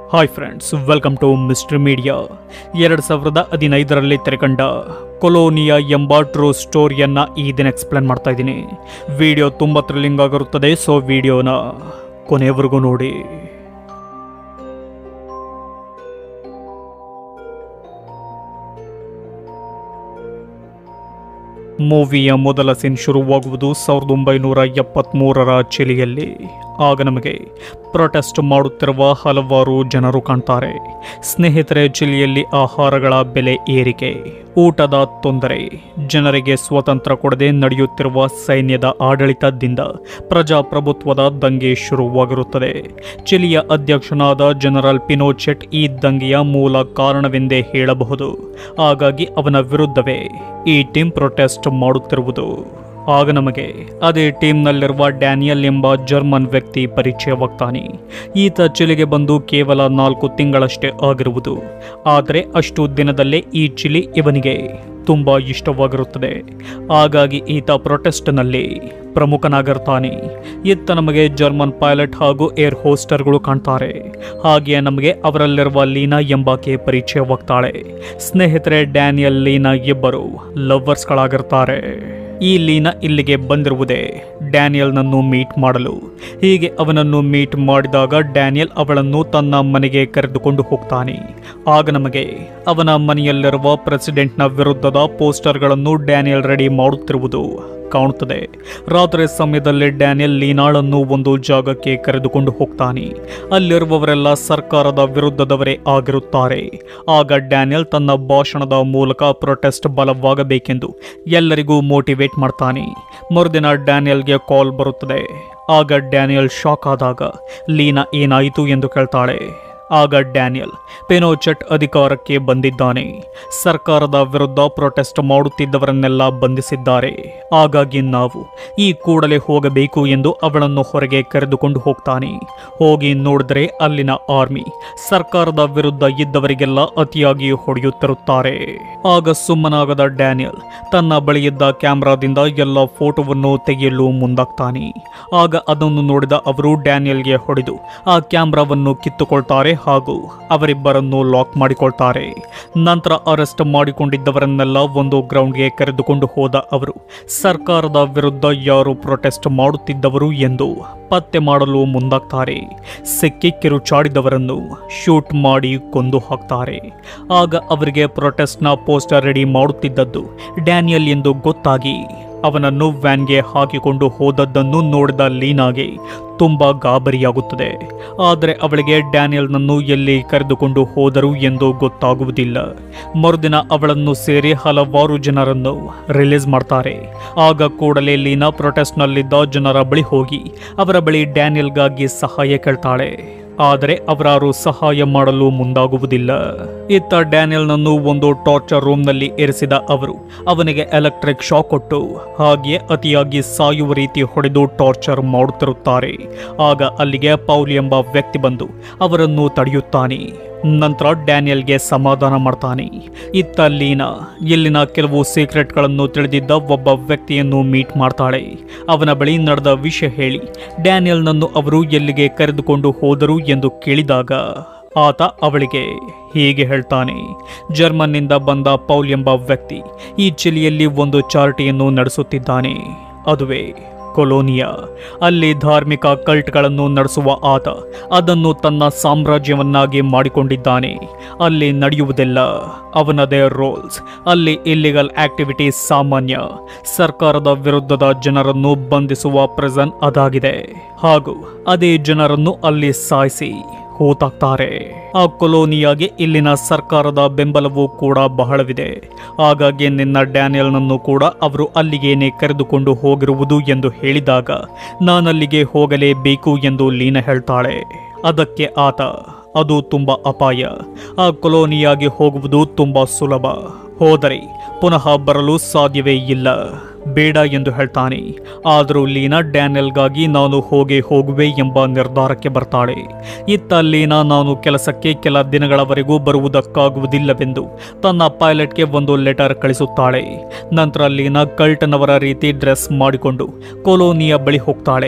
hi friends welcome to mystery media ಎರಡು ಸಾವಿರದ ಹದಿನೈದರಲ್ಲಿ ತೆರೆಕಂಡ ಕೊಲೋನಿಯಾ ಎಂಬ ಟ್ರೂ ಸ್ಟೋರಿಯನ್ನ ಈ ದಿನ ಎಕ್ಸ್ಪ್ಲೇನ್ ಮಾಡ್ತಾ ಇದ್ದೀನಿ ವಿಡಿಯೋ ತುಂಬ ಥ್ರಿಲ್ಲಿಂಗ್ ಆಗಿರುತ್ತದೆ ಸೊ ವಿಡಿಯೋನ ಕೊನೆಯವರೆಗೂ ನೋಡಿ ಮೂವಿಯ ಮೊದಲ ಸೀನ್ ಶುರುವಾಗುವುದು ಸಾವಿರದ ಒಂಬೈನೂರ ಎಪ್ಪತ್ತ್ಮೂರರ ಚಿಲಿಯಲ್ಲಿ ಆಗ ನಮಗೆ ಪ್ರೊಟೆಸ್ಟ್ ಮಾಡುತ್ತಿರುವ ಹಲವಾರು ಜನರು ಕಾಣ್ತಾರೆ ಸ್ನೇಹಿತರೆ ಚಿಲಿಯಲ್ಲಿ ಆಹಾರಗಳ ಬೆಲೆ ಏರಿಕೆ ಊಟದ ತೊಂದರೆ ಜನರಿಗೆ ಸ್ವತಂತ್ರ ಕೊಡದೆ ನಡೆಯುತ್ತಿರುವ ಸೈನ್ಯದ ಆಡಳಿತದಿಂದ ಪ್ರಜಾಪ್ರಭುತ್ವದ ದಂಗೆ ಶುರುವಾಗಿರುತ್ತದೆ ಚಿಲಿಯ ಅಧ್ಯಕ್ಷನಾದ ಜನರಲ್ ಪಿನೋಚೆಟ್ ಈ ದಂಗೆಯ ಮೂಲ ಕಾರಣವೆಂದೇ ಹೇಳಬಹುದು ಹಾಗಾಗಿ ಅವನ ವಿರುದ್ಧವೇ ಈ ಟೀಮ್ ಪ್ರೊಟೆಸ್ಟ್ ಮಾಡುತ್ತಿರುವುದು ಆಗ ನಮಗೆ ಅದೇ ಟೀಮ್ನಲ್ಲಿರುವ ಡ್ಯಾನಿಯಲ್ ಎಂಬ ಜರ್ಮನ್ ವ್ಯಕ್ತಿ ಪರಿಚಯವಾಗ್ತಾನೆ ಈತ ಚಿಲಿಗೆ ಬಂದು ಕೇವಲ ನಾಲ್ಕು ತಿಂಗಳಷ್ಟೇ ಆಗಿರುವುದು ಆದರೆ ಅಷ್ಟು ದಿನದಲ್ಲೇ ಈ ಚಿಲಿ ಇವನಿಗೆ ತುಂಬ ಇಷ್ಟವಾಗಿರುತ್ತದೆ ಹಾಗಾಗಿ ಈತ ಪ್ರೊಟೆಸ್ಟ್ನಲ್ಲಿ ಪ್ರಮುಖನಾಗಿರ್ತಾನೆ ಇತ್ತ ನಮಗೆ ಜರ್ಮನ್ ಪೈಲಟ್ ಹಾಗೂ ಏರ್ ಹೋಸ್ಟರ್ಗಳು ಕಾಣ್ತಾರೆ ಹಾಗೆಯೇ ನಮಗೆ ಅವರಲ್ಲಿರುವ ಲೀನಾ ಎಂಬಾಕೆ ಪರಿಚಯವಾಗ್ತಾಳೆ ಸ್ನೇಹಿತರೆ ಡ್ಯಾನಿಯಲ್ ಲೀನಾ ಇಬ್ಬರು ಲವ್ವರ್ಸ್ಗಳಾಗಿರ್ತಾರೆ ಈ ಲೀನಾ ಇಲ್ಲಿಗೆ ಬಂದಿರುವುದೇ ಡ್ಯಾನಿಯಲ್ನನ್ನು ಮೀಟ್ ಮಾಡಲು ಹೀಗೆ ಅವನನ್ನು ಮೀಟ್ ಮಾಡಿದಾಗ ಡ್ಯಾನಿಯಲ್ ಅವಳನ್ನು ತನ್ನ ಮನೆಗೆ ಕರೆದುಕೊಂಡು ಹೋಗ್ತಾನೆ ಆಗ ನಮಗೆ ಅವನ ಮನೆಯಲ್ಲಿರುವ ಪ್ರೆಸಿಡೆಂಟ್ನ ವಿರುದ್ಧದ ಪೋಸ್ಟರ್ಗಳನ್ನು ಡ್ಯಾನಿಯಲ್ ರೆಡಿ ಮಾಡುತ್ತಿರುವುದು ಕಾಣುತ್ತದೆ ರಾತ್ರಿ ಸಮಯದಲ್ಲಿ ಡ್ಯಾನಿಯಲ್ ಲೀನಾಳನ್ನು ಒಂದು ಜಾಗಕ್ಕೆ ಕರೆದುಕೊಂಡು ಹೋಗ್ತಾನೆ ಅಲ್ಲಿರುವವರೆಲ್ಲ ಸರ್ಕಾರದ ವಿರುದ್ಧದವರೇ ಆಗಿರುತ್ತಾರೆ ಆಗ ಡ್ಯಾನಿಯಲ್ ತನ್ನ ಭಾಷಣದ ಮೂಲಕ ಪ್ರೊಟೆಸ್ಟ್ ಬಲವಾಗಬೇಕೆಂದು ಎಲ್ಲರಿಗೂ ಮೋಟಿವೇಟ್ ಮಾಡ್ತಾನೆ ಮರುದಿನ ಡ್ಯಾನಿಯಲ್ಗೆ ಕಾಲ್ ಬರುತ್ತದೆ ಆಗ ಡ್ಯಾನಿಯಲ್ ಶಾಕ್ ಆದಾಗ ಲೀನಾ ಏನಾಯಿತು ಎಂದು ಕೇಳ್ತಾಳೆ ಆಗ ಡ್ಯಾನಿಯಲ್ ಪೆನೋಚೆಟ್ ಅಧಿಕಾರಕ್ಕೆ ಬಂದಿದ್ದಾನೆ ಸರ್ಕಾರದ ವಿರುದ್ಧ ಪ್ರೊಟೆಸ್ಟ್ ಮಾಡುತ್ತಿದ್ದವರನ್ನೆಲ್ಲ ಬಂಧಿಸಿದ್ದಾರೆ ಹಾಗಾಗಿ ನಾವು ಈ ಕೂಡಲೇ ಹೋಗಬೇಕು ಎಂದು ಅವಳನ್ನು ಹೊರಗೆ ಕರೆದುಕೊಂಡು ಹೋಗ್ತಾನೆ ಹೋಗಿ ನೋಡಿದ್ರೆ ಅಲ್ಲಿನ ಆರ್ಮಿ ಸರ್ಕಾರದ ವಿರುದ್ಧ ಇದ್ದವರಿಗೆಲ್ಲ ಅತಿಯಾಗಿ ಹೊಡೆಯುತ್ತಿರುತ್ತಾರೆ ಆಗ ಸುಮ್ಮನಾಗದ ಡ್ಯಾನಿಯಲ್ ತನ್ನ ಬಳಿಯಿದ್ದ ಕ್ಯಾಮ್ರಾದಿಂದ ಎಲ್ಲ ಫೋಟೋವನ್ನು ತೆಗೆಯಲು ಮುಂದಾಗ್ತಾನೆ ಆಗ ಅದನ್ನು ನೋಡಿದ ಅವರು ಡ್ಯಾನಿಯಲ್ಗೆ ಹೊಡೆದು ಆ ಕ್ಯಾಮ್ರಾವನ್ನು ಕಿತ್ತುಕೊಳ್ತಾರೆ ಹಾಗೂ ಅವರಿಬ್ಬರನ್ನು ಲಾಕ್ ಮಾಡಿಕೊಳ್ತಾರೆ ನಂತರ ಅರೆಸ್ಟ್ ಮಾಡಿಕೊಂಡಿದ್ದವರನ್ನೆಲ್ಲ ಒಂದು ಗ್ರೌಂಡ್ಗೆ ಕರೆದುಕೊಂಡು ಹೋದ ಅವರು ಸರ್ಕಾರದ ವಿರುದ್ಧ ಯಾರು ಪ್ರೊಟೆಸ್ಟ್ ಮಾಡುತ್ತಿದ್ದವರು ಎಂದು ಪತ್ತೆ ಮಾಡಲು ಮುಂದಾಗ್ತಾರೆ ಸಿಕ್ಕಿ ಕಿರುಚಾಡಿದವರನ್ನು ಶೂಟ್ ಮಾಡಿ ಕೊಂದು ಹಾಕ್ತಾರೆ ಆಗ ಅವರಿಗೆ ಪ್ರೊಟೆಸ್ಟ್ನ ಪೋಸ್ಟರ್ ರೆಡಿ ಮಾಡುತ್ತಿದ್ದದ್ದು ಡ್ಯಾನಿಯಲ್ ಎಂದು ಗೊತ್ತಾಗಿ ಅವನನ್ನು ವ್ಯಾನ್ಗೆ ಹಾಕಿಕೊಂಡು ಹೋದದ್ದನ್ನು ನೋಡಿದ ಲೀನಾಗೆ ತುಂಬಾ ಗಾಬರಿಯಾಗುತ್ತದೆ ಆದರೆ ಅವಳಿಗೆ ಡ್ಯಾನಿಯಲ್ನನ್ನು ಎಲ್ಲಿ ಕರೆದುಕೊಂಡು ಹೋದರು ಎಂದು ಗೊತ್ತಾಗುವುದಿಲ್ಲ ಮರುದಿನ ಅವಳನ್ನು ಸೇರಿ ಹಲವಾರು ಜನರನ್ನು ರಿಲೀಸ್ ಮಾಡ್ತಾರೆ ಆಗ ಕೂಡಲೇ ಲೀನಾ ಪ್ರೊಟೆಸ್ಟ್ನಲ್ಲಿದ್ದ ಜನರ ಬಳಿ ಹೋಗಿ ಅವರ ಬಳಿ ಡ್ಯಾನಿಯಲ್ಗಾಗಿ ಸಹಾಯ ಕೇಳ್ತಾಳೆ ಆದರೆ ಅವರಾರು ಸಹಾಯ ಮಾಡಲು ಮುಂದಾಗುವುದಿಲ್ಲ ಇತ್ತ ಡ್ಯಾನಿಯಲ್ನನ್ನು ಒಂದು ಟಾರ್ಚರ್ ರೂಮ್ನಲ್ಲಿ ಇರಿಸಿದ ಅವರು ಅವನಿಗೆ ಎಲೆಕ್ಟ್ರಿಕ್ ಶಾಕ್ ಕೊಟ್ಟು ಹಾಗೆಯೇ ಅತಿಯಾಗಿ ಸಾಯುವ ರೀತಿ ಹೊಡೆದು ಟಾರ್ಚರ್ ಮಾಡುತ್ತಿರುತ್ತಾರೆ ಆಗ ಅಲ್ಲಿಗೆ ಪೌಲ್ ಎಂಬ ವ್ಯಕ್ತಿ ಬಂದು ಅವರನ್ನು ತಡೆಯುತ್ತಾನೆ ನಂತರ ಡ್ಯಾನಿಯಲ್ಗೆ ಸಮಾಧಾನ ಮಾಡ್ತಾನೆ ಇತ್ತ ಲೀನಾ ಇಲ್ಲಿನ ಕೆಲವು ಸೀಕ್ರೆಟ್ಗಳನ್ನು ತಿಳಿದಿದ್ದ ಒಬ್ಬ ವ್ಯಕ್ತಿಯನ್ನು ಮೀಟ್ ಮಾಡ್ತಾಳೆ ಅವನ ಬಳಿ ನಡೆದ ವಿಷಯ ಹೇಳಿ ಡ್ಯಾನಿಯಲ್ನನ್ನು ಅವರು ಎಲ್ಲಿಗೆ ಕರೆದುಕೊಂಡು ಹೋದರು ಎಂದು ಕೇಳಿದಾಗ ಆತ ಅವಳಿಗೆ ಹೀಗೆ ಹೇಳ್ತಾನೆ ಜರ್ಮನ್ನಿಂದ ಬಂದ ಪೌಲ್ ಎಂಬ ವ್ಯಕ್ತಿ ಈ ಚಿಲಿಯಲ್ಲಿ ಒಂದು ಚಾರಿಟಿಯನ್ನು ನಡೆಸುತ್ತಿದ್ದಾನೆ ಅದುವೇ ಕೊಲೋನಿಯಾ ಅಲ್ಲಿ ಧಾರ್ಮಿಕ ಕಲ್ಟ್ಗಳನ್ನು ನಡೆಸುವ ಆತ ಅದನ್ನು ತನ್ನ ಸಾಮ್ರಾಜ್ಯವನ್ನಾಗಿ ಮಾಡಿಕೊಂಡಿದ್ದಾನೆ ಅಲ್ಲಿ ನಡೆಯುವುದೆಲ್ಲ ಅವನದೇ ರೋಲ್ಸ್ ಅಲ್ಲಿ ಇಲ್ಲಿಗಲ್ ಆಕ್ಟಿವಿಟೀಸ್ ಸಾಮಾನ್ಯ ಸರ್ಕಾರದ ವಿರುದ್ಧದ ಜನರನ್ನು ಬಂಧಿಸುವ ಪ್ರೆಸನ್ ಅದಾಗಿದೆ ಹಾಗೂ ಅದೇ ಜನರನ್ನು ಅಲ್ಲಿ ಸಾಯಿಸಿ ಹೂತಾಕ್ತಾರೆ ಆ ಕೊಲೋನಿಯಾಗೆ ಇಲ್ಲಿನ ಸರ್ಕಾರದ ಬೆಂಬಲವೂ ಕೂಡ ಬಹಳವಿದೆ ಹಾಗಾಗಿ ನಿನ್ನ ಡ್ಯಾನಿಯಲ್ನನ್ನು ಕೂಡ ಅವರು ಅಲ್ಲಿಗೇನೆ ಕರೆದುಕೊಂಡು ಹೋಗಿರುವುದು ಎಂದು ಹೇಳಿದಾಗ ನಾನಲ್ಲಿಗೆ ಹೋಗಲೇಬೇಕು ಎಂದು ಲೀನ ಹೇಳ್ತಾಳೆ ಅದಕ್ಕೆ ಆತ ಅದು ತುಂಬ ಅಪಾಯ ಆ ಕೊಲೋನಿಯಾಗೆ ಹೋಗುವುದು ತುಂಬ ಸುಲಭ ಹೋದರೆ ಪುನಃ ಬರಲು ಸಾಧ್ಯವೇ ಇಲ್ಲ ಬೇಡ ಎಂದು ಹೇಳ್ತಾನೆ ಆದರೂ ಲೀನಾ ಡ್ಯಾನಿಯಲ್ಗಾಗಿ ನಾನು ಹೋಗೇ ಹೋಗುವೆ ಎಂಬ ನಿರ್ಧಾರಕ್ಕೆ ಬರ್ತಾಳೆ ಇತ್ತ ಲೀನಾ ನಾನು ಕೆಲಸಕ್ಕೆ ಕೆಲ ದಿನಗಳವರೆಗೂ ಬರುವುದಕ್ಕಾಗುವುದಿಲ್ಲವೆಂದು ತನ್ನ ಪೈಲಟ್ಗೆ ಒಂದು ಲೆಟರ್ ಕಳಿಸುತ್ತಾಳೆ ನಂತರ ಲೀನಾ ಕಲ್ಟನವರ ರೀತಿ ಡ್ರೆಸ್ ಮಾಡಿಕೊಂಡು ಕೊಲೋನಿಯ ಬಳಿ ಹೋಗ್ತಾಳೆ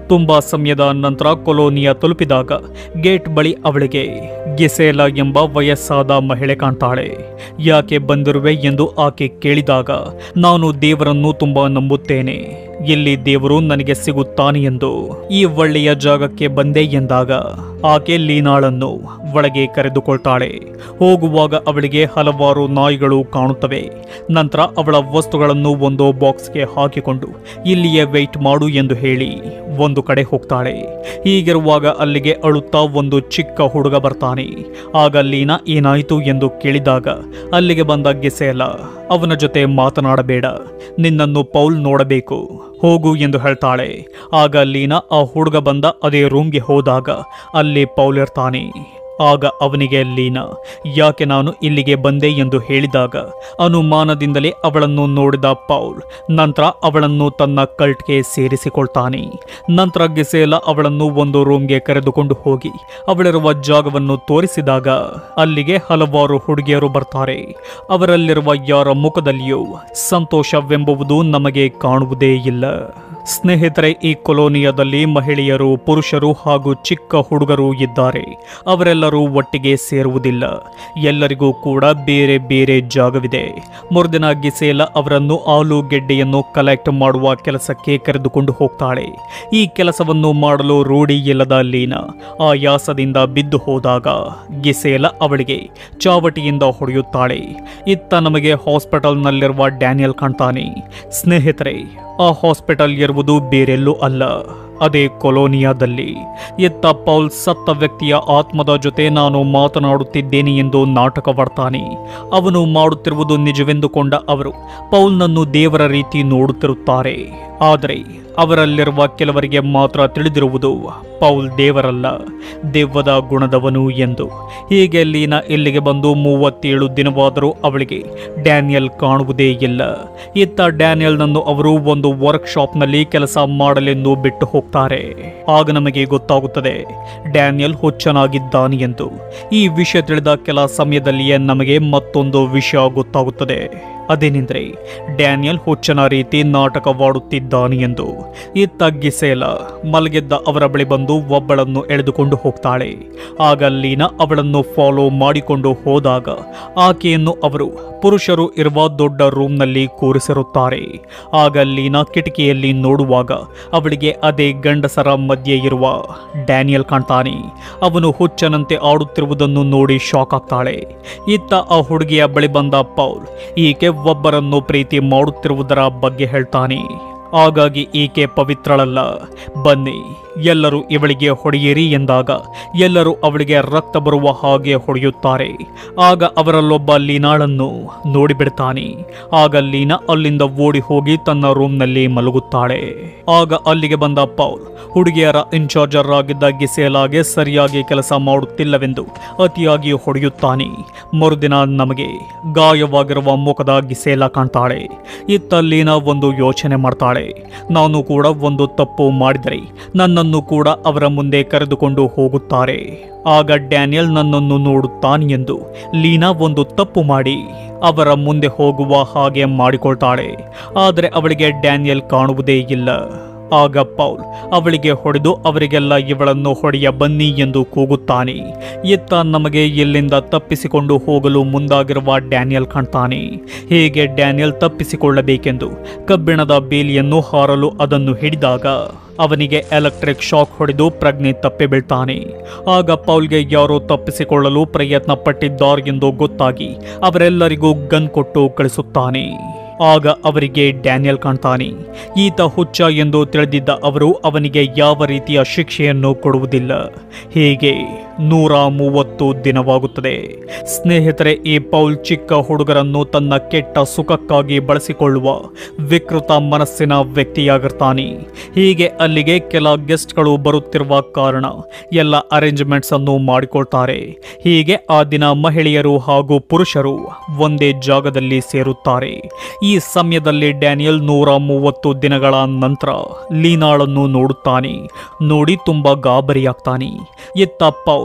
ತುಂಬಾ ಸಮಯದ ನಂತರ ಕೊಲೋನಿಯ ತಲುಪಿದಾಗ ಗೇಟ್ ಬಳಿ ಅವಳಿಗೆ ಗಿಸೇಲ ಎಂಬ ವಯಸ್ಸಾದ ಮಹಿಳೆ ಕಾಣ್ತಾಳೆ ಯಾಕೆ ಬಂದಿರುವೆ ಎಂದು ಆಕೆ ಕೇಳಿದಾಗ ನಾನು ದೇವರನ್ನು ತುಂಬಾ ನಂಬುತ್ತೇನೆ ಇಲ್ಲಿ ದೇವರು ನನಗೆ ಸಿಗುತ್ತಾನೆ ಎಂದು ಈ ಒಳ್ಳೆಯ ಜಾಗಕ್ಕೆ ಬಂದೆ ಎಂದಾಗ ಆಕೆ ಲೀನಾಳನ್ನು ಒಳಗೆ ಕರೆದುಕೊಳ್ತಾಳೆ ಹೋಗುವಾಗ ಅವಳಿಗೆ ಹಲವಾರು ನಾಯಿಗಳು ಕಾಣುತ್ತವೆ ನಂತರ ಅವಳ ವಸ್ತುಗಳನ್ನು ಒಂದು ಬಾಕ್ಸ್ಗೆ ಹಾಕಿಕೊಂಡು ಇಲ್ಲಿಯೇ ವೆಯ್ಟ್ ಮಾಡು ಎಂದು ಹೇಳಿ ಒಂದು ಕಡೆ ಹೋಗ್ತಾಳೆ ಹೀಗಿರುವಾಗ ಅಲ್ಲಿಗೆ ಅಳುತ್ತಾ ಒಂದು ಚಿಕ್ಕ ಹುಡುಗ ಬರ್ತಾನೆ ಆಗ ಲೀನಾ ಏನಾಯಿತು ಎಂದು ಕೇಳಿದಾಗ ಅಲ್ಲಿಗೆ ಬಂದ ಗೆಸೆಯಲ್ಲ ಅವನ ಜೊತೆ ಮಾತನಾಡಬೇಡ ನಿನ್ನನ್ನು ಪೌಲ್ ನೋಡಬೇಕು ಹೋಗು ಎಂದು ಹೇಳ್ತಾಳೆ ಆಗ ಲೀನಾ ಆ ಹುಡುಗ ಬಂದ ಅದೇ ರೂಮ್ಗೆ ಹೋದಾಗ ಅಲ್ಲಿ ಪೌಲ್ ಇರ್ತಾನೆ ಆಗ ಅವನಿಗೆ ಲೀನಾ ಯಾಕೆ ನಾನು ಇಲ್ಲಿಗೆ ಬಂದೆ ಎಂದು ಹೇಳಿದಾಗ ಅನುಮಾನದಿಂದಲೇ ಅವಳನ್ನು ನೋಡಿದ ಪೌಲ್ ನಂತರ ಅವಳನ್ನು ತನ್ನ ಕಲ್ಟ್ಗೆ ಸೇರಿಸಿಕೊಳ್ತಾನೆ ನಂತರ ಗಿಸೇಲ ಅವಳನ್ನು ಒಂದು ರೂಮ್ಗೆ ಕರೆದುಕೊಂಡು ಹೋಗಿ ಅವಳಿರುವ ಜಾಗವನ್ನು ತೋರಿಸಿದಾಗ ಅಲ್ಲಿಗೆ ಹಲವಾರು ಹುಡುಗಿಯರು ಬರ್ತಾರೆ ಅವರಲ್ಲಿರುವ ಯಾರ ಮುಖದಲ್ಲಿಯೂ ಸಂತೋಷವೆಂಬುದು ನಮಗೆ ಕಾಣುವುದೇ ಇಲ್ಲ ಸ್ನೇಹಿತರೆ ಈ ಕೊಲೋನಿಯಾದಲ್ಲಿ ಮಹಿಳೆಯರು ಪುರುಷರು ಹಾಗೂ ಚಿಕ್ಕ ಹುಡುಗರು ಇದ್ದಾರೆ ಅವರೆಲ್ಲರೂ ಒಟ್ಟಿಗೆ ಸೇರುವುದಿಲ್ಲ ಎಲ್ಲರಿಗೂ ಕೂಡ ಬೇರೆ ಬೇರೆ ಜಾಗವಿದೆ ಮುರ್ದಿನ ಗಿಸೇಲ ಅವರನ್ನು ಆಲೂಗೆಡ್ಡೆಯನ್ನು ಕಲೆಕ್ಟ್ ಮಾಡುವ ಕೆಲಸಕ್ಕೆ ಕರೆದುಕೊಂಡು ಹೋಗ್ತಾಳೆ ಈ ಕೆಲಸವನ್ನು ಮಾಡಲು ರೂಢಿ ಇಲ್ಲದ ಲೀನಾ ಆಯಾಸದಿಂದ ಬಿದ್ದು ಹೋದಾಗ ಗಿಸೇಲ ಅವಳಿಗೆ ಚಾವಟಿಯಿಂದ ಹೊಡೆಯುತ್ತಾಳೆ ಇತ್ತ ನಮಗೆ ಹಾಸ್ಪಿಟಲ್ನಲ್ಲಿರುವ ಡ್ಯಾನಿಯಲ್ ಕಾಣ್ತಾನೆ ಸ್ನೇಹಿತರೆ ಆ ಹಾಸ್ಪಿಟಲ್ ಇರುವುದು ಬೇರೆಲ್ಲೂ ಅಲ್ಲ ಅದೇ ಕೊಲೋನಿಯಾದಲ್ಲಿ ಇತ್ತ ಪೌಲ್ ಸತ್ತ ವ್ಯಕ್ತಿಯ ಆತ್ಮದ ಜೊತೆ ನಾನು ಮಾತನಾಡುತ್ತಿದ್ದೇನೆ ಎಂದು ನಾಟಕವಾಡ್ತಾನೆ ಅವನು ಮಾಡುತ್ತಿರುವುದು ನಿಜವೆಂದುಕೊಂಡ ಅವರು ಪೌಲ್ನನ್ನು ದೇವರ ರೀತಿ ನೋಡುತ್ತಿರುತ್ತಾರೆ ಆದರೆ ಅವರಲ್ಲಿರುವ ಕೆಲವರಿಗೆ ಮಾತ್ರ ತಿಳಿದಿರುವುದು ಪೌಲ್ ದೇವರಲ್ಲ ದೆವ್ವದ ಗುಣದವನು ಎಂದು ಹೀಗೆ ಲೀನಾ ಇಲ್ಲಿಗೆ ಬಂದು ಮೂವತ್ತೇಳು ದಿನವಾದರೂ ಅವಳಿಗೆ ಡ್ಯಾನಿಯಲ್ ಕಾಣುವುದೇ ಇಲ್ಲ ಇತ್ತ ಡ್ಯಾನಿಯಲ್ನನ್ನು ಅವರು ಒಂದು ವರ್ಕ್ಶಾಪ್ನಲ್ಲಿ ಕೆಲಸ ಮಾಡಲೆಂದು ಬಿಟ್ಟು ಹೋಗ್ತಾರೆ ಆಗ ನಮಗೆ ಗೊತ್ತಾಗುತ್ತದೆ ಡ್ಯಾನಿಯಲ್ ಹುಚ್ಚನಾಗಿದ್ದಾನೆ ಎಂದು ಈ ವಿಷಯ ತಿಳಿದ ಕೆಲ ಸಮಯದಲ್ಲಿಯೇ ನಮಗೆ ಮತ್ತೊಂದು ವಿಷಯ ಗೊತ್ತಾಗುತ್ತದೆ ಅದೇನೆಂದರೆ ಡ್ಯಾನಿಯಲ್ ಹುಚ್ಚನ ರೀತಿ ನಾಟಕವಾಡುತ್ತಿದ್ದಾನೆ ಎಂದು ಇತ್ತ ಗಿಸೇಲ ಮಲಗಿದ್ದ ಅವರ ಬಳಿ ಬಂದು ಒಬ್ಬಳನ್ನು ಎಳೆದುಕೊಂಡು ಹೋಗ್ತಾಳೆ ಆಗ ಲೀನಾ ಅವಳನ್ನು ಫಾಲೋ ಮಾಡಿಕೊಂಡು ಹೋದಾಗ ಆಕೆಯನ್ನು ಅವರು ಪುರುಷರು ಇರುವ ದೊಡ್ಡ ರೂಮ್ನಲ್ಲಿ ಕೂರಿಸಿರುತ್ತಾರೆ ಆಗ ಲೀನಾ ಕಿಟಕಿಯಲ್ಲಿ ನೋಡುವಾಗ ಅವಳಿಗೆ ಅದೇ ಗಂಡಸರ ಮಧ್ಯೆ ಇರುವ ಡ್ಯಾನಿಯಲ್ ಕಾಣ್ತಾನೆ ಅವನು ಹುಚ್ಚನಂತೆ ಆಡುತ್ತಿರುವುದನ್ನು ನೋಡಿ ಶಾಕ್ ಆಗ್ತಾಳೆ ಇತ್ತ ಆ ಹುಡುಗಿಯ ಬಳಿ ಬಂದ ಪೌಲ್ ಈಕೆ ಒಬ್ಬರನ್ನು ಪ್ರೀತಿ ಮಾಡುತ್ತಿರುವುದರ ಬಗ್ಗೆ ಹೇಳ್ತಾನೆ ಹಾಗಾಗಿ ಈಕೆ ಪವಿತ್ರಳಲ್ಲ ಬನ್ನಿ ಎಲ್ಲರೂ ಇವಳಿಗೆ ಹೊಡೆಯಿರಿ ಎಂದಾಗ ಎಲ್ಲರೂ ಅವಳಿಗೆ ರಕ್ತ ಬರುವ ಹಾಗೆ ಹೊಡೆಯುತ್ತಾರೆ ಆಗ ಅವರಲ್ಲೊಬ್ಬ ಲೀನಾಳನ್ನು ನೋಡಿಬಿಡ್ತಾನೆ ಆಗ ಲೀನಾ ಅಲ್ಲಿಂದ ಓಡಿ ಹೋಗಿ ತನ್ನ ರೂಮ್ನಲ್ಲಿ ಮಲಗುತ್ತಾಳೆ ಆಗ ಅಲ್ಲಿಗೆ ಬಂದ ಪೌಲ್ ಹುಡುಗಿಯರ ಇನ್ಚಾರ್ಜರ್ ಆಗಿದ್ದ ಗಿಸೇಲಾಗೆ ಸರಿಯಾಗಿ ಕೆಲಸ ಮಾಡುತ್ತಿಲ್ಲವೆಂದು ಅತಿಯಾಗಿ ಹೊಡೆಯುತ್ತಾನೆ ಮರುದಿನ ನಮಗೆ ಗಾಯವಾಗಿರುವ ಮುಖದ ಗಿಸೇಲ ಕಾಣ್ತಾಳೆ ಇತ್ತ ಲೀನಾ ಒಂದು ಯೋಚನೆ ಮಾಡ್ತಾಳೆ ನಾನು ಕೂಡ ಒಂದು ತಪ್ಪು ಮಾಡಿದರೆ ನನ್ನನ್ನು ಕೂಡ ಅವರ ಮುಂದೆ ಕರೆದುಕೊಂಡು ಹೋಗುತ್ತಾರೆ ಆಗ ಡ್ಯಾನಿಯಲ್ ನನ್ನನ್ನು ನೋಡುತ್ತಾನೆ ಎಂದು ಲೀನಾ ಒಂದು ತಪ್ಪು ಮಾಡಿ ಅವರ ಮುಂದೆ ಹೋಗುವ ಹಾಗೆ ಮಾಡಿಕೊಳ್ತಾಳೆ ಆದರೆ ಅವಳಿಗೆ ಡ್ಯಾನಿಯಲ್ ಕಾಣುವುದೇ ಇಲ್ಲ ಆಗ ಪೌಲ್ ಅವಳಿಗೆ ಹೊಡೆದು ಅವರಿಗೆಲ್ಲ ಇವಳನ್ನು ಹೊಡೆಯ ಬನ್ನಿ ಎಂದು ಕೂಗುತ್ತಾನೆ ಇತ್ತ ನಮಗೆ ಇಲ್ಲಿಂದ ತಪ್ಪಿಸಿಕೊಂಡು ಹೋಗಲು ಮುಂದಾಗಿರುವ ಡ್ಯಾನಿಯಲ್ ಕಾಣ್ತಾನೆ ಹೀಗೆ ಡ್ಯಾನಿಯಲ್ ತಪ್ಪಿಸಿಕೊಳ್ಳಬೇಕೆಂದು ಕಬ್ಬಿಣದ ಬೇಲಿಯನ್ನು ಹಾರಲು ಅದನ್ನು ಹಿಡಿದಾಗ ಅವನಿಗೆ ಎಲೆಕ್ಟ್ರಿಕ್ ಶಾಕ್ ಹೊಡೆದು ಪ್ರಜ್ಞೆ ತಪ್ಪಿ ಬೀಳ್ತಾನೆ ಆಗ ಪೌಲ್ಗೆ ಯಾರೋ ತಪ್ಪಿಸಿಕೊಳ್ಳಲು ಪ್ರಯತ್ನ ಪಟ್ಟಿದ್ದಾರೆಂದು ಗೊತ್ತಾಗಿ ಅವರೆಲ್ಲರಿಗೂ ಗನ್ ಕೊಟ್ಟು ಕಳಿಸುತ್ತಾನೆ ಆಗ ಅವರಿಗೆ ಡ್ಯಾನಿಯಲ್ ಕಾಣ್ತಾನೆ ಈತ ಹುಚ್ಚ ಎಂದು ತಿಳಿದಿದ್ದ ಅವರು ಅವನಿಗೆ ಯಾವ ರೀತಿಯ ಶಿಕ್ಷೆಯನ್ನು ಕೊಡುವುದಿಲ್ಲ ಹೀಗೆ ನೂರ ಮೂವತ್ತು ದಿನವಾಗುತ್ತದೆ ಸ್ನೇಹಿತರೆ ಈ ಪೌಲ್ ಚಿಕ್ಕ ಹುಡುಗರನ್ನು ತನ್ನ ಕೆಟ್ಟ ಸುಖಕ್ಕಾಗಿ ಬಳಸಿಕೊಳ್ಳುವ ವಿಕೃತ ಮನಸ್ಸಿನ ವ್ಯಕ್ತಿಯಾಗಿರ್ತಾನೆ ಹೀಗೆ ಅಲ್ಲಿಗೆ ಕೆಲ ಗೆಸ್ಟ್ಗಳು ಬರುತ್ತಿರುವ ಕಾರಣ ಎಲ್ಲ ಅರೇಂಜ್ಮೆಂಟ್ಸ್ ಅನ್ನು ಮಾಡಿಕೊಳ್ತಾರೆ ಹೀಗೆ ಆ ದಿನ ಮಹಿಳೆಯರು ಹಾಗೂ ಪುರುಷರು ಒಂದೇ ಜಾಗದಲ್ಲಿ ಸೇರುತ್ತಾರೆ ಈ ಸಮಯದಲ್ಲಿ ಡ್ಯಾನಿಯಲ್ ನೂರ ಮೂವತ್ತು ದಿನಗಳ ನಂತರ ಲೀನಾಳನ್ನು ನೋಡುತ್ತಾನೆ ನೋಡಿ ತುಂಬಾ ಗಾಬರಿಯಾಗ್ತಾನೆ ಇತ್ತ ಪೌಲ್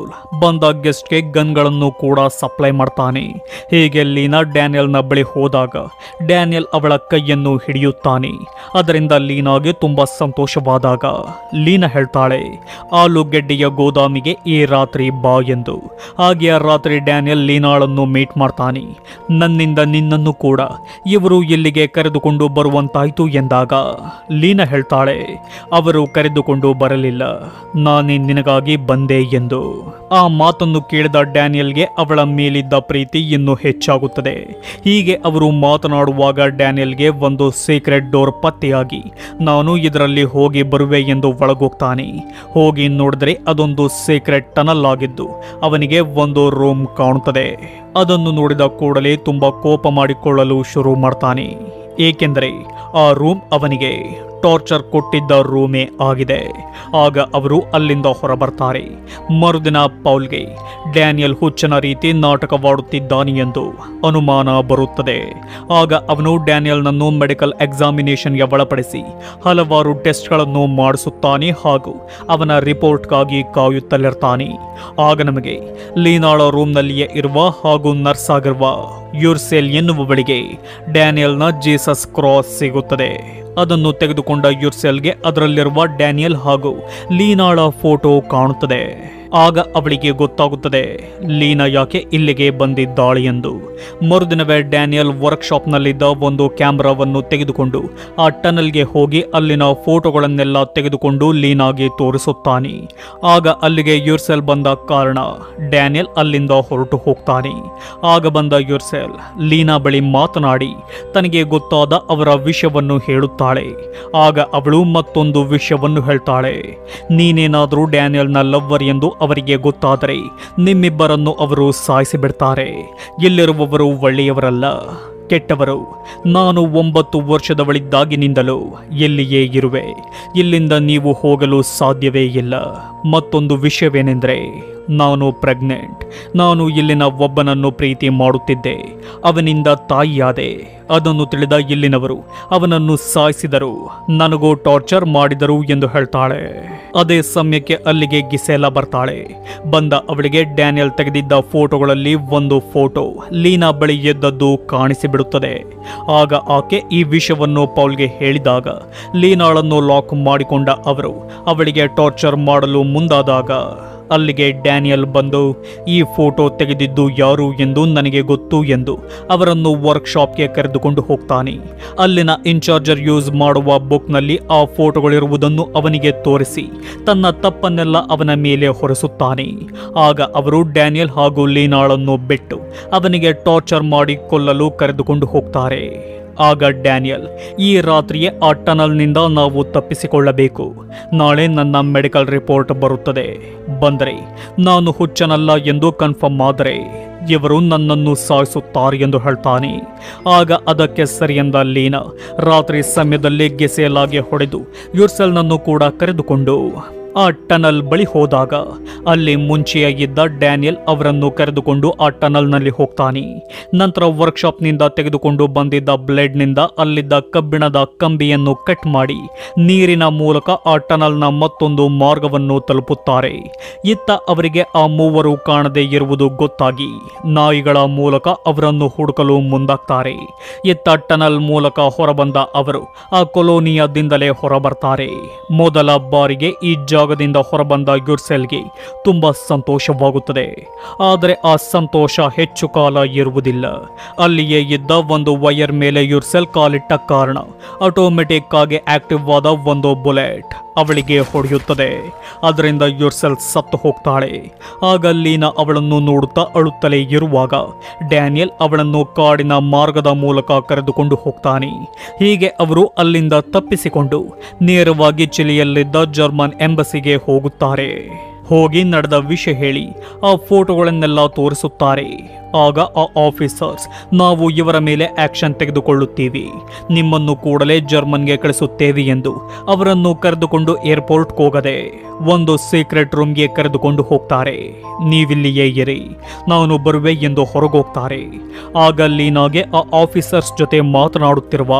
ಪೌಲ್ ಬಂದ ಗೆಸ್ಟ್ಗೆ ಗನ್ಗಳನ್ನು ಕೂಡ ಸಪ್ಲೈ ಮಾಡ್ತಾನೆ ಹೀಗೆ ಲೀನಾ ಡ್ಯಾನಿಯಲ್ನ ಬಳಿ ಹೋದಾಗ ಡ್ಯಾನಿಯಲ್ ಅವಳ ಕೈಯನ್ನು ಹಿಡಿಯುತ್ತಾನೆ ಅದರಿಂದ ಲೀನಾಗೆ ತುಂಬಾ ಸಂತೋಷವಾದಾಗ ಲೀನಾ ಹೇಳ್ತಾಳೆ ಆಲೂಗೆಡ್ಡೆಯ ಗೋದಾಮಿಗೆ ಈ ರಾತ್ರಿ ಬಾ ಎಂದು ಹಾಗೆ ಆ ರಾತ್ರಿ ಡ್ಯಾನಿಯಲ್ ಲೀನಾಳನ್ನು ಮೀಟ್ ಮಾಡ್ತಾನೆ ನನ್ನಿಂದ ನಿನ್ನನ್ನು ಕೂಡ ಇವರು ಇಲ್ಲಿಗೆ ಕರೆದುಕೊಂಡು ಬರುವಂತಾಯ್ತು ಎಂದಾಗ ಲೀನಾ ಹೇಳ್ತಾಳೆ ಅವರು ಕರೆದುಕೊಂಡು ಬರಲಿಲ್ಲ ನಾನೇ ನಿನಗಾಗಿ ಬಂದೆ ಎಂದು ಆ ಮಾತನ್ನು ಕೇಳಿದ ಡ್ಯಾನಿಯಲ್ಗೆ ಅವಳ ಮೇಲಿದ್ದ ಪ್ರೀತಿ ಇನ್ನೂ ಹೆಚ್ಚಾಗುತ್ತದೆ ಹೀಗೆ ಅವರು ಮಾತನಾಡುವಾಗ ಡ್ಯಾನಿಯಲ್ಗೆ ಒಂದು ಸೀಕ್ರೆಟ್ ಡೋರ್ ಪತ್ತೆಯಾಗಿ ನಾನು ಇದರಲ್ಲಿ ಹೋಗಿ ಬರುವೆ ಎಂದು ಒಳಗೋಗ್ತಾನೆ ಹೋಗಿ ನೋಡಿದ್ರೆ ಅದೊಂದು ಸೀಕ್ರೆಟ್ ಟನಲ್ ಆಗಿದ್ದು ಅವನಿಗೆ ಒಂದು ರೂಮ್ ಕಾಣುತ್ತದೆ ಅದನ್ನು ನೋಡಿದ ಕೂಡಲೇ ತುಂಬಾ ಕೋಪ ಮಾಡಿಕೊಳ್ಳಲು ಶುರು ಮಾಡ್ತಾನೆ ಏಕೆಂದರೆ ಆ ರೂಮ್ ಅವನಿಗೆ ಟಾರ್ಚರ್ ಕೊಟ್ಟಿದ್ದ ರೂಮೇ ಆಗಿದೆ ಆಗ ಅವರು ಅಲ್ಲಿಂದ ಹೊರಬರ್ತಾರೆ ಮರುದಿನ ಪೌಲ್ಗೆ ಡ್ಯಾನಿಯಲ್ ಹುಚ್ಚನ ರೀತಿ ನಾಟಕವಾಡುತ್ತಿದ್ದಾನೆ ಎಂದು ಅನುಮಾನ ಬರುತ್ತದೆ ಆಗ ಅವನು ಡ್ಯಾನಿಯಲ್ನನ್ನು ಮೆಡಿಕಲ್ ಎಕ್ಸಾಮಿನೇಷನ್ಗೆ ಒಳಪಡಿಸಿ ಹಲವಾರು ಟೆಸ್ಟ್ಗಳನ್ನು ಮಾಡಿಸುತ್ತಾನೆ ಹಾಗೂ ಅವನ ರಿಪೋರ್ಟ್ಗಾಗಿ ಕಾಯುತ್ತಲಿರ್ತಾನೆ ಆಗ ನಮಗೆ ಲೀನಾಳ ರೂಮ್ನಲ್ಲಿಯೇ ಇರುವ ಹಾಗೂ ನರ್ಸ್ ಆಗಿರುವ ಯುರ್ಸೆಲ್ ಎನ್ನುವವಳಿಗೆ ಡ್ಯಾನಿಯಲ್ನ ಜೀಸಸ್ ಕ್ರಾಸ್ ಸಿಗುತ್ತದೆ ಅದನ್ನು ತೆಗೆದುಕೊಂಡ ಯುರ್ಸೆಲ್ಗೆ ಅದರಲ್ಲಿರುವ ಡ್ಯಾನಿಯಲ್ ಹಾಗೂ ಲೀನಾಳ ಫೋಟೋ ಕಾಣುತ್ತದೆ ಆಗ ಅವಳಿಗೆ ಗೊತ್ತಾಗುತ್ತದೆ ಲೀನಾ ಯಾಕೆ ಇಲ್ಲಿಗೆ ಬಂದಿದ್ದಾಳೆ ಎಂದು ಮರುದಿನವೇ ಡ್ಯಾನಿಯಲ್ ವರ್ಕ್ಶಾಪ್ನಲ್ಲಿದ್ದ ಒಂದು ಕ್ಯಾಮ್ರಾವನ್ನು ತೆಗೆದುಕೊಂಡು ಆ ಟನಲ್ಗೆ ಹೋಗಿ ಅಲ್ಲಿನ ಫೋಟೋಗಳನ್ನೆಲ್ಲ ತೆಗೆದುಕೊಂಡು ಲೀನಾಗೆ ತೋರಿಸುತ್ತಾನೆ ಆಗ ಅಲ್ಲಿಗೆ ಯುರ್ಸೆಲ್ ಬಂದ ಕಾರಣ ಡ್ಯಾನಿಯಲ್ ಅಲ್ಲಿಂದ ಹೊರಟು ಹೋಗ್ತಾನೆ ಆಗ ಬಂದ ಯುರ್ಸೆಲ್ ಲೀನಾ ಬಳಿ ಮಾತನಾಡಿ ತನಗೆ ಗೊತ್ತಾದ ಅವರ ವಿಷಯವನ್ನು ಹೇಳುತ್ತಾಳೆ ಆಗ ಅವಳು ಮತ್ತೊಂದು ವಿಷಯವನ್ನು ಹೇಳ್ತಾಳೆ ನೀನೇನಾದರೂ ಡ್ಯಾನಿಯಲ್ನ ಲವ್ವರ್ ಎಂದು ಅವರಿಗೆ ಗೊತ್ತಾದರೆ ನಿಮ್ಮಿಬ್ಬರನ್ನು ಅವರು ಸಾಯಿಸಿಬಿಡ್ತಾರೆ ಇಲ್ಲಿರುವವರು ಒಳ್ಳೆಯವರಲ್ಲ ಕೆಟ್ಟವರು ನಾನು ಒಂಬತ್ತು ವರ್ಷದವಳಿದ್ದಾಗಿನಿಂದಲೂ ಎಲ್ಲಿಯೇ ಇರುವೆ ಇಲ್ಲಿಂದ ನೀವು ಹೋಗಲು ಸಾಧ್ಯವೇ ಇಲ್ಲ ಮತ್ತೊಂದು ವಿಷಯವೇನೆಂದರೆ ನಾನು ಪ್ರೆಗ್ನೆಂಟ್ ನಾನು ಇಲ್ಲಿನ ಒಬ್ಬನನ್ನು ಪ್ರೀತಿ ಮಾಡುತ್ತಿದ್ದೆ ಅವನಿಂದ ತಾಯಿಯಾದೆ ಅದನ್ನು ತಿಳಿದ ಇಲ್ಲಿನವರು ಅವನನ್ನು ಸಾಯಿಸಿದರು ನನಗೂ ಟಾರ್ಚರ್ ಮಾಡಿದರು ಎಂದು ಹೇಳ್ತಾಳೆ ಅದೇ ಸಮಯಕ್ಕೆ ಅಲ್ಲಿಗೆ ಗಿಸೆಲ ಬರ್ತಾಳೆ ಬಂದ ಅವಳಿಗೆ ಡ್ಯಾನಿಯಲ್ ತೆಗೆದಿದ್ದ ಫೋಟೋಗಳಲ್ಲಿ ಒಂದು ಫೋಟೋ ಲೀನಾ ಬಳಿ ಎದ್ದದ್ದು ಕಾಣಿಸಿಬಿಡುತ್ತದೆ ಆಗ ಆಕೆ ಈ ವಿಷಯವನ್ನು ಪೌಲ್ಗೆ ಹೇಳಿದಾಗ ಲೀನಾಳನ್ನು ಲಾಕ್ ಮಾಡಿಕೊಂಡ ಅವರು ಅವಳಿಗೆ ಟಾರ್ಚರ್ ಮಾಡಲು ಮುಂದಾದಾಗ ಅಲ್ಲಿಗೆ ಡ್ಯಾನಿಯಲ್ ಬಂದು ಈ ಫೋಟೋ ತೆಗೆದಿದ್ದು ಯಾರು ಎಂದು ನನಗೆ ಗೊತ್ತು ಎಂದು ಅವರನ್ನು ವರ್ಕ್ಶಾಪ್ಗೆ ಕರೆದುಕೊಂಡು ಹೋಗ್ತಾನೆ ಅಲ್ಲಿನ ಇನ್ಚಾರ್ಜರ್ ಯೂಸ್ ಮಾಡುವ ಬುಕ್ನಲ್ಲಿ ಆ ಫೋಟೋಗಳಿರುವುದನ್ನು ಅವನಿಗೆ ತೋರಿಸಿ ತನ್ನ ತಪ್ಪನ್ನೆಲ್ಲ ಅವನ ಮೇಲೆ ಹೊರಿಸುತ್ತಾನೆ ಆಗ ಅವರು ಡ್ಯಾನಿಯಲ್ ಹಾಗೂ ಲೀನಾಳನ್ನು ಬಿಟ್ಟು ಅವನಿಗೆ ಟಾರ್ಚರ್ ಮಾಡಿ ಕೊಲ್ಲಲು ಕರೆದುಕೊಂಡು ಹೋಗ್ತಾರೆ ಆಗ ಡ್ಯಾನಿಯಲ್ ಈ ರಾತ್ರಿಯೇ ಆ ಟನಲ್ನಿಂದ ನಾವು ತಪ್ಪಿಸಿಕೊಳ್ಳಬೇಕು ನಾಳೆ ನನ್ನ ಮೆಡಿಕಲ್ ರಿಪೋರ್ಟ್ ಬರುತ್ತದೆ ಬಂದರೆ ನಾನು ಹುಚ್ಚನಲ್ಲ ಎಂದು ಕನ್ಫರ್ಮ್ ಆದರೆ ಇವರು ನನ್ನನ್ನು ಸಾಯಿಸುತ್ತಾರೆ ಎಂದು ಹೇಳ್ತಾನೆ ಆಗ ಅದಕ್ಕೆ ಸರಿಯೆಂದ ಲೀನಾ ರಾತ್ರಿ ಸಮಯದಲ್ಲಿ ಗೆಸೆಯಲಾಗಿ ಹೊಡೆದು ಯುರ್ಸೆಲ್ನನ್ನು ಕೂಡ ಕರೆದುಕೊಂಡು ಆ ಟನಲ್ ಬಳಿ ಹೋದಾಗ ಅಲ್ಲಿ ಮುಂಚೆಯಾಗಿದ್ದ ಡ್ಯಾನಿಯಲ್ ಅವರನ್ನು ಕರೆದುಕೊಂಡು ಆ ಟನಲ್ನಲ್ಲಿ ಹೋಗ್ತಾನೆ ನಂತರ ವರ್ಕ್ಶಾಪ್ನಿಂದ ತೆಗೆದುಕೊಂಡು ಬಂದಿದ್ದ ಬ್ಲೇಡ್ನಿಂದ ಅಲ್ಲಿದ್ದ ಕಬ್ಬಿಣದ ಕಂಬಿಯನ್ನು ಕಟ್ ಮಾಡಿ ನೀರಿನ ಮೂಲಕ ಆ ಟನಲ್ನ ಮತ್ತೊಂದು ಮಾರ್ಗವನ್ನು ತಲುಪುತ್ತಾರೆ ಇತ್ತ ಅವರಿಗೆ ಆ ಮೂವರು ಕಾಣದೇ ಇರುವುದು ಗೊತ್ತಾಗಿ ನಾಯಿಗಳ ಮೂಲಕ ಅವರನ್ನು ಹುಡುಕಲು ಮುಂದಾಗ್ತಾರೆ ಇತ್ತ ಟನಲ್ ಮೂಲಕ ಹೊರಬಂದ ಅವರು ಆ ಕೊಲೋನಿಯಾದಿಂದಲೇ ಹೊರಬರ್ತಾರೆ ಮೊದಲ ಬಾರಿಗೆ ಈ ಜಾಗದಿಂದ ಹೊರಬಂದ ಯುರ್ಸೆಲ್ಗೆ ತುಂಬಾ ಸಂತೋಷವಾಗುತ್ತದೆ ಆದರೆ ಆ ಸಂತೋಷ ಹೆಚ್ಚು ಕಾಲ ಇರುವುದಿಲ್ಲ ಅಲ್ಲಿಯೇ ಇದ್ದ ಒಂದು ವೈರ್ ಮೇಲೆ ಯುರ್ಸೆಲ್ ಕಾಲಿಟ್ಟ ಕಾರಣ ಆಟೋಮೆಟಿಕ್ ಆಗಿ ಆಕ್ಟಿವ್ ಆದ ಒಂದು ಬುಲೆಟ್ ಅವಳಿಗೆ ಹೊಡೆಯುತ್ತದೆ ಅದರಿಂದ ಯುರ್ಸೆಲ್ ಸತ್ತು ಹೋಗ್ತಾಳೆ ಆಗ ಲೀನಾ ಅವಳನ್ನು ನೋಡುತ್ತಾ ಅಳುತ್ತಲೇ ಇರುವಾಗ ಡ್ಯಾನಿಯಲ್ ಅವಳನ್ನು ಕಾಡಿನ ಮಾರ್ಗದ ಮೂಲಕ ಕರೆದುಕೊಂಡು ಹೋಗ್ತಾನೆ ಹೀಗೆ ಅವರು ಅಲ್ಲಿಂದ ತಪ್ಪಿಸಿಕೊಂಡು ನೇರವಾಗಿ ಚಿಲಿಯಲ್ಲಿದ್ದ ಜರ್ಮನ್ ಎಂಬಸಿಗೆ ಹೋಗುತ್ತಾರೆ ಹೋಗಿ ನಡೆದ ವಿಷಯ ಹೇಳಿ ಆ ಫೋಟೋಗಳನ್ನೆಲ್ಲ ತೋರಿಸುತ್ತಾರೆ ಆಗ ಆ ಆಫೀಸರ್ಸ್ ನಾವು ಇವರ ಮೇಲೆ ಆಕ್ಷನ್ ತೆಗೆದುಕೊಳ್ಳುತ್ತೀವಿ ನಿಮ್ಮನ್ನು ಕೂಡಲೇ ಜರ್ಮನ್ಗೆ ಕಳಿಸುತ್ತೇವೆ ಎಂದು ಅವರನ್ನು ಕರೆದುಕೊಂಡು ಏರ್ಪೋರ್ಟ್ ಹೋಗದೆ ಒಂದು ಸೀಕ್ರೆಟ್ ರೂಮ್ಗೆ ಕರೆದುಕೊಂಡು ಹೋಗ್ತಾರೆ ನೀವಿಲ್ಲಿಯೇ ಇರಿ ನಾನು ಬರುವೆ ಎಂದು ಹೊರಗೋಗ್ತಾರೆ ಆಗ ಲೀನಾಗೆ ಆ ಆಫೀಸರ್ಸ್ ಜೊತೆ ಮಾತನಾಡುತ್ತಿರುವ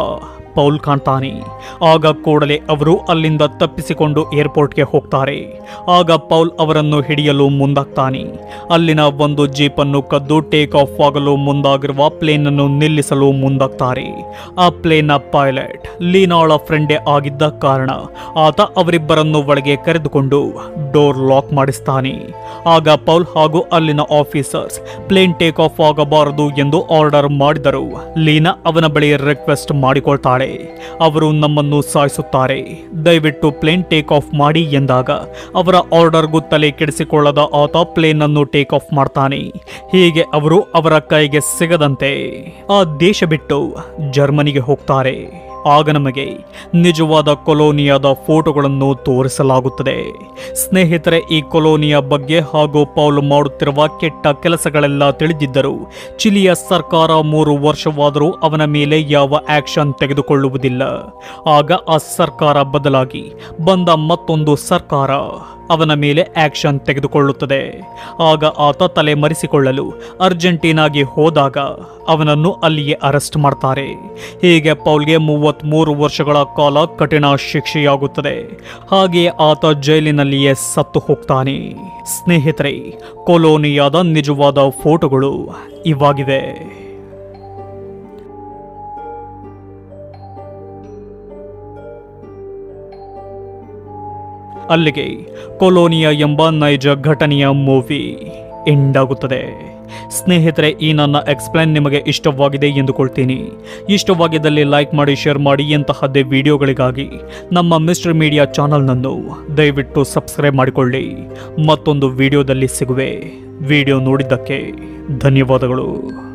ಪೌಲ್ ಕಾಣ್ತಾನೆ ಆಗ ಕೂಡಲೇ ಅವರು ಅಲ್ಲಿಂದ ತಪ್ಪಿಸಿಕೊಂಡು ಏರ್ಪೋರ್ಟ್ಗೆ ಹೋಗ್ತಾರೆ ಆಗ ಪೌಲ್ ಅವರನ್ನು ಹಿಡಿಯಲು ಮುಂದಾಗ್ತಾನೆ ಅಲ್ಲಿನ ಒಂದು ಜೀಪನ್ನು ಕದ್ದು ಟೇಕ್ ಆಫ್ ಆಗಲು ಮುಂದಾಗಿರುವ ಪ್ಲೇನ್ ಅನ್ನು ನಿಲ್ಲಿಸಲು ಮುಂದಾಗ್ತಾರೆ ಆ ಪ್ಲೇನ್ನ ಪೈಲಟ್ ಲೀನಾಳ ಫ್ರೆಂಡೇ ಆಗಿದ್ದ ಕಾರಣ ಆತ ಅವರಿಬ್ಬರನ್ನು ಒಳಗೆ ಕರೆದುಕೊಂಡು ಡೋರ್ ಲಾಕ್ ಮಾಡಿಸ್ತಾನೆ ಆಗ ಪೌಲ್ ಹಾಗೂ ಅಲ್ಲಿನ ಆಫೀಸರ್ಸ್ ಪ್ಲೇನ್ ಟೇಕ್ ಆಫ್ ಆಗಬಾರದು ಎಂದು ಆರ್ಡರ್ ಮಾಡಿದರು ಲೀನಾ ಅವನ ಬಳಿ ರಿಕ್ವೆಸ್ಟ್ ಮಾಡಿಕೊಳ್ತಾಳೆ ಅವರು ನಮ್ಮನ್ನು ಸಾಯಿಸುತ್ತಾರೆ ದಯವಿಟ್ಟು ಪ್ಲೇನ್ ಟೇಕ್ ಆಫ್ ಮಾಡಿ ಎಂದಾಗ ಅವರ ಆರ್ಡರ್ಗೂ ತಲೆ ಕೆಡಿಸಿಕೊಳ್ಳದ ಆತ ಪ್ಲೇನ್ ಅನ್ನು ಟೇಕ್ ಆಫ್ ಮಾಡ್ತಾನೆ ಹೀಗೆ ಅವರು ಅವರ ಕೈಗೆ ಸಿಗದಂತೆ ಆ ದೇಶ ಬಿಟ್ಟು ಜರ್ಮನಿಗೆ ಹೋಗ್ತಾರೆ ಆಗ ನಮಗೆ ನಿಜವಾದ ಕೊಲೋನಿಯಾದ ಫೋಟೋಗಳನ್ನು ತೋರಿಸಲಾಗುತ್ತದೆ ಸ್ನೇಹಿತರೆ ಈ ಕೊಲೋನಿಯ ಬಗ್ಗೆ ಹಾಗೂ ಪೌಲ್ ಮಾಡುತ್ತಿರುವ ಕೆಟ್ಟ ಕೆಲಸಗಳೆಲ್ಲ ತಿಳಿದಿದ್ದರು ಚಿಲಿಯ ಸರ್ಕಾರ ಮೂರು ವರ್ಷವಾದರೂ ಅವನ ಮೇಲೆ ಯಾವ ಆಕ್ಷನ್ ತೆಗೆದುಕೊಳ್ಳುವುದಿಲ್ಲ ಆಗ ಆ ಸರ್ಕಾರ ಬದಲಾಗಿ ಬಂದ ಮತ್ತೊಂದು ಸರ್ಕಾರ ಅವನ ಮೇಲೆ ಆಕ್ಷನ್ ತೆಗೆದುಕೊಳ್ಳುತ್ತದೆ ಆಗ ಆತ ತಲೆ ಮರೆಸಿಕೊಳ್ಳಲು ಅರ್ಜೆಂಟೀನಾಗೆ ಹೋದಾಗ ಅವನನ್ನು ಅಲ್ಲಿಯೇ ಅರೆಸ್ಟ್ ಮಾಡ್ತಾರೆ ಹೀಗೆ ಪೌಲ್ಗೆ ಮೂವತ್ತ್ಮೂರು ವರ್ಷಗಳ ಕಾಲ ಕಠಿಣ ಶಿಕ್ಷೆಯಾಗುತ್ತದೆ ಹಾಗೆಯೇ ಆತ ಜೈಲಿನಲ್ಲಿಯೇ ಸತ್ತು ಹೋಗ್ತಾನೆ ಸ್ನೇಹಿತರೆ ಕೊಲೋನಿಯಾದ ನಿಜವಾದ ಫೋಟೋಗಳು ಇವಾಗಿವೆ ಅಲ್ಲಿಗೆ ಕೊಲೋನಿಯಾ ಎಂಬ ನೈಜ ಘಟನೆಯ ಮೂವಿ ಎಂಡ್ ಆಗುತ್ತದೆ ಸ್ನೇಹಿತರೆ ಈ ನನ್ನ ಎಕ್ಸ್ಪ್ಲೇನ್ ನಿಮಗೆ ಇಷ್ಟವಾಗಿದೆ ಎಂದುಕೊಳ್ತೀನಿ ಇಷ್ಟವಾಗಿದ್ದಲ್ಲಿ ಲೈಕ್ ಮಾಡಿ ಶೇರ್ ಮಾಡಿ ಎಂತಹದ್ದೇ ವಿಡಿಯೋಗಳಿಗಾಗಿ ನಮ್ಮ ಮಿಸ್ಟರ್ ಮೀಡಿಯಾ ಚಾನಲ್ನನ್ನು ದಯವಿಟ್ಟು ಸಬ್ಸ್ಕ್ರೈಬ್ ಮಾಡಿಕೊಳ್ಳಿ ಮತ್ತೊಂದು ವಿಡಿಯೋದಲ್ಲಿ ಸಿಗುವೆ ವಿಡಿಯೋ ನೋಡಿದ್ದಕ್ಕೆ ಧನ್ಯವಾದಗಳು